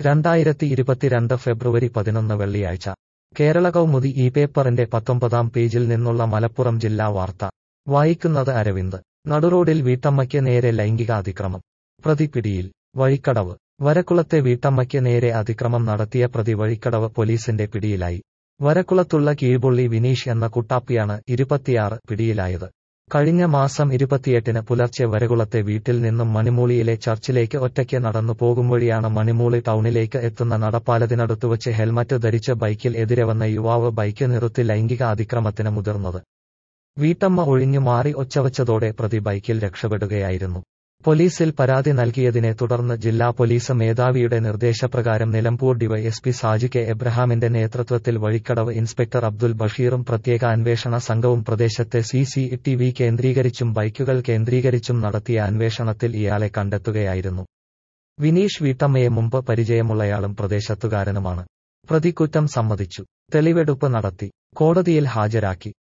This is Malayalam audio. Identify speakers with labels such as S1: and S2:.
S1: രണ്ടായിരത്തി ഇരുപത്തിരണ്ട് ഫെബ്രുവരി പതിനൊന്ന് വെള്ളിയാഴ്ച കേരള കൗമുദി ഈ പേപ്പറിന്റെ പത്തൊമ്പതാം പേജിൽ നിന്നുള്ള മലപ്പുറം ജില്ലാ വാർത്ത വായിക്കുന്നത് അരവിന്ദ് നടുറോഡിൽ വീട്ടമ്മയ്ക്ക് നേരെ ലൈംഗിക അതിക്രമം പ്രതി പിടിയിൽ വഴിക്കടവ് വരക്കുളത്തെ വീട്ടമ്മയ്ക്ക് നേരെ അതിക്രമം നടത്തിയ പ്രതി വഴിക്കടവ് പോലീസിന്റെ പിടിയിലായി വരക്കുളത്തുള്ള കീഴ്പുള്ളി വിനീഷ് എന്ന കുട്ടാപ്പിയാണ് ഇരുപത്തിയാറ് പിടിയിലായത് കഴിഞ്ഞ മാസം ഇരുപത്തിയെട്ടിന് പുലർച്ചെ വരകുളത്തെ വീട്ടിൽ നിന്നും മണിമൂളിയിലെ ചർച്ചിലേക്ക് ഒറ്റയ്ക്ക് നടന്നു പോകുംവഴിയാണ് മണിമൂളി ടൗണിലേക്ക് എത്തുന്ന നടപ്പാലത്തിനടുത്തുവച്ച് ഹെൽമറ്റ് ധരിച്ച് ബൈക്കിൽ എതിരെ വന്ന യുവാവ് ബൈക്ക് നിർത്തി ലൈംഗിക അതിക്രമത്തിന് മുതിർന്നത് വീട്ടമ്മ ഒഴിഞ്ഞു മാറി ഒച്ചവച്ചതോടെ പ്രതി ബൈക്കിൽ രക്ഷപ്പെടുകയായിരുന്നു പോലീസിൽ പരാതി നൽകിയതിനെ തുടർന്ന് ജില്ലാ പോലീസ് മേധാവിയുടെ നിർദ്ദേശപ്രകാരം നിലമ്പൂർ ഡിവൈഎസ്പി സാജി കെ എബ്രഹാമിന്റെ നേതൃത്വത്തിൽ വഴിക്കടവ് ഇൻസ്പെക്ടർ അബ്ദുൽ ബഷീറും പ്രത്യേക അന്വേഷണ സംഘവും പ്രദേശത്തെ സി സി ടി വി കേന്ദ്രീകരിച്ചും ബൈക്കുകൾ കേന്ദ്രീകരിച്ചും നടത്തിയ അന്വേഷണത്തിൽ ഇയാളെ കണ്ടെത്തുകയായിരുന്നു വിനീഷ് വീട്ടമ്മയെ മുമ്പ് പരിചയമുള്ളയാളും പ്രദേശത്തുകാരനുമാണ് പ്രതി കുറ്റം സമ്മതിച്ചു തെളിവെടുപ്പ് നടത്തി കോടതിയിൽ ഹാജരാക്കി